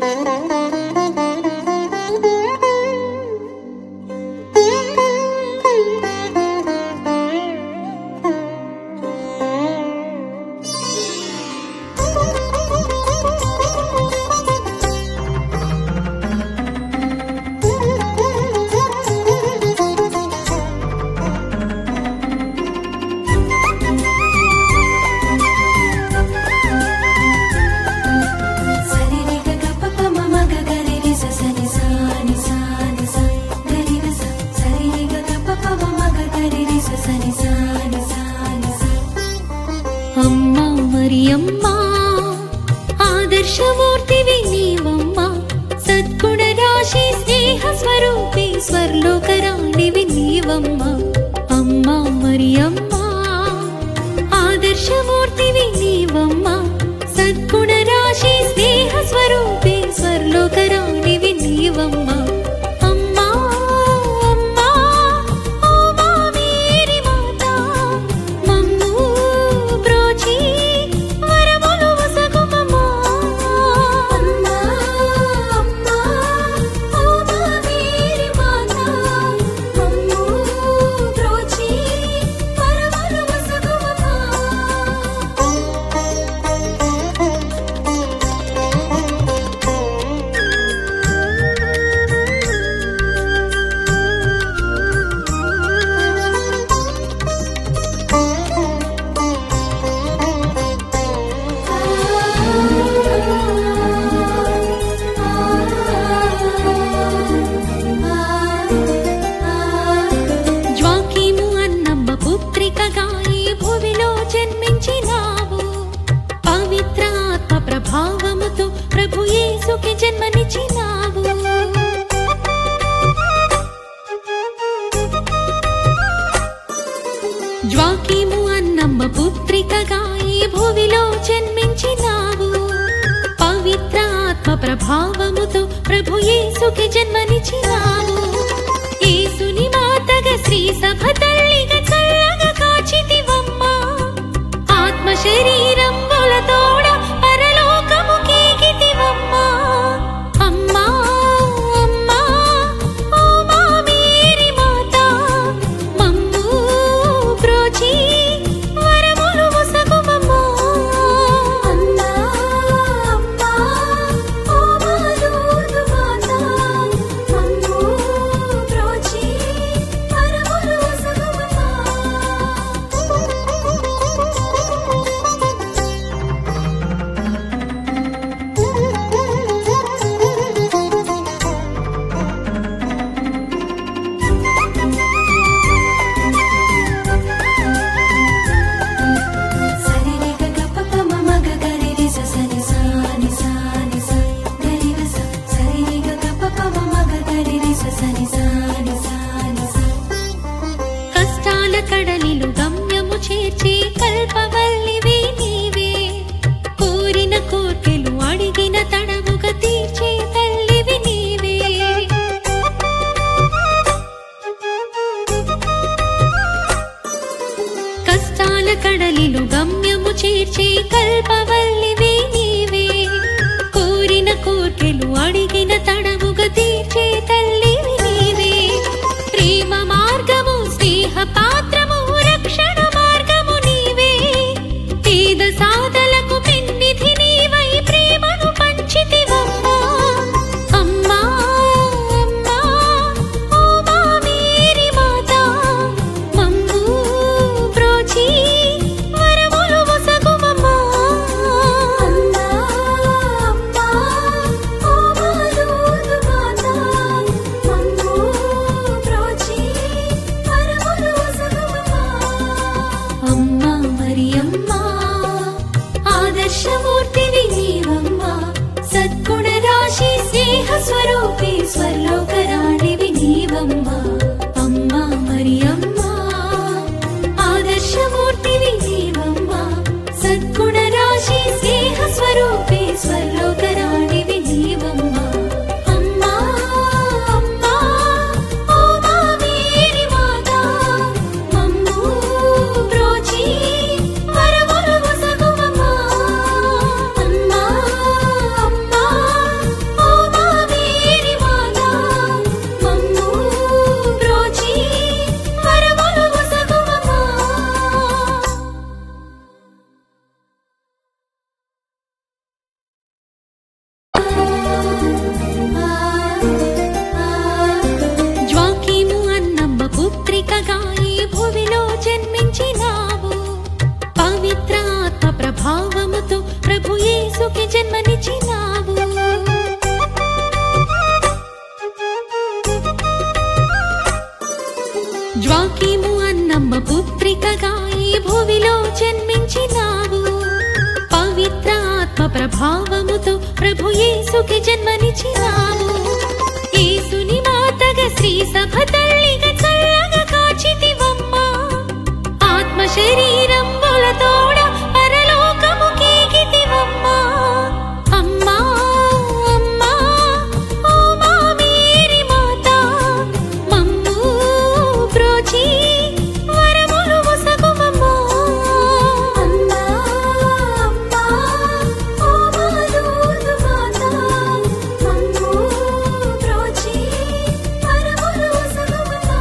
సరి రి గ గ ప ప మ మ గ గ రి రి స స ని సా ని సా ని సా గ రి గ స సరి రి గ గ ప ప మ మ గ గ రి రి స స ని సా ని సా ని సా అమ్మా మరి అమ్మా ఆదర్శమూర్తివి నీవమ్మా సద్గుణ రాశి స్నేహ స్వరూపి స్వర్లోకరాణివి నీవమ్మా అమ్మా మరి అమ్మా ఆదర్శమూర్తివి నీవమ్మా సద్గుణ రాశి స్నేహ స్వరూపి స్వర్లోకరాణివి నీవమ్మా అమ్మా అమ్మా ఓ మా మేరీ మాతా మమ్ము బ్రోచి వరములు వసగుమమ్మా అమ్మా అమ్మా ఓ మా మేరీ మాతా మమ్ము బ్రోచి వరములు వసగుమమ్మా జ్వాకీము అన్నమ్మ పుత్రికగా ఈ భువిలో జన్మించినావు పవిత్ర ఆత్మ ప్రభావముతో ప్రభు యేసుకి జన్మనిచ్చినావు జ్వాకీము అన్నమ్మ పుత్రికగా ఈ భువిలో జన్మించినావు పవిత్ర ఆత్మ ప్రభావముతో ప్రభు యేసుకి జన్మనిచ్చినావు యేసుని మాతగా శ్రీ సభ తల్లిగా చల్లగా కాచితివమ్మా ఆత్మ శరీరం తోడ పరలోకము కీగితివమ్మా అమ్మా అమ్మా ఓ మా మేరీ మాతా మమ్ము బ్రోచి వరములు ముసగుమమ్మా అమ్మా అమ్మా ఓ మా దూదు మాతా మమ్ము బ్రోచి వరములు వసగుమమ్మా సరి రి గ గ ప ప మ మ గ గ రి రి స స ని సా ని సా ని సా గ రి గ స సరి రి గ గ ప ప మ మ గ గ రి రి స స ని సా ని సా ని సా కష్టాల కడలిలు గమ్యము చేర్చి కల్పవల్లివి నీవే కోరిన కోర్కెలు అడిగిన తడవుగా తీర్చే తల్లివి నీవే కష్టాల కడలిలు గమ్యము చేర్చే కల్పవల్లివి నీవే కోరిన కోర్కెలు అడిగిన తడవుగా తీర్చే తల్లివి నీవే ప్రేమ మార్గము స్నేహ పాత్రము రక్షణ మార్గము నీవే పేద సాధలకు పెన్నిధి నీవై ప్రేమను పంచితివమ్మా అమ్మా అమ్మా ఓ మా మేరీ మాతా మమ్ము బ్రోచి వరములు వసగుమమ్మా అమ్మా అమ్మా ఓ మా దూదు మాతా మమ్ము బ్రోచి వరములు వసగుమమ్మా అమ్మా మరి అమ్మా ఆదర్శమూర్తివి నీవమ్మా సద్గుణ రాశి స్నేహ స్వరూపి స్వర్లోకరాణివి నీవమ్మా అమ్మా మరి అమ్మా ఆదర్శమూర్తివి నీవమ్మా సద్గుణ రాశి స్నేహ స్వరూపి స్వర్లోకరాణివి నీవమ్మా అమ్మా అమ్మా ఓ మా మేరీ మాతా మమ్ము బ్రోచి వరములు వసగుమమ్మా అమ్మా అమ్మా ఓ ఆత్మ ప్రభావముతో ప్రభు యేసుకి జన్మనిచ్చినావు యేసుని మాతగా శ్రీ సభ తల్లిగా చల్లగా కాచితివమ్మా ఆత్మ శరీరం తోడ పరలోకము కీగితివమ్మా అమ్మా అమ్మా ఓ మా మేరీ మాత మమ్ము ప్రోచి వరములు వసగుమమ్మా అమ్మా అమ్మా ఓ మాదూదు మాత మమ్ము ప్రోచి వరములు సగుమమ్మా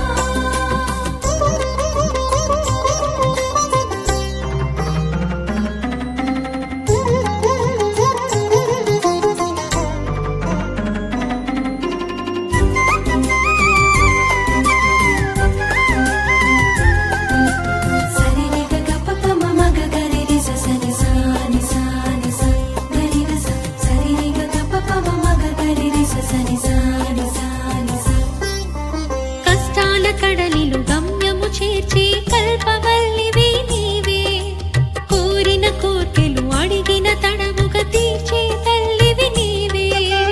సరి రి గ గ ప ప మ మ గ గ రి రి స స ని సా ని సా ని స గ రి గ స సరి రి గ గ ప ప మ మ గ గ రి రి స స ని సా ని సా ని స కష్టాల కడలిలు గమ్యము చేర్చి కల్పవల్లివి నీవే కోరిన కోర్కెలు అడిగిన తడవుగా తీర్చే తల్లివి నీవే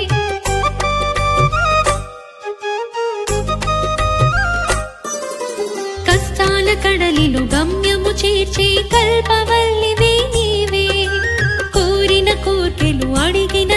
కష్టాల కడలిలు గమ్యము చేర్చి కల్పవల్లివి నీవే కోరిన కోర్కెలు అడిగిన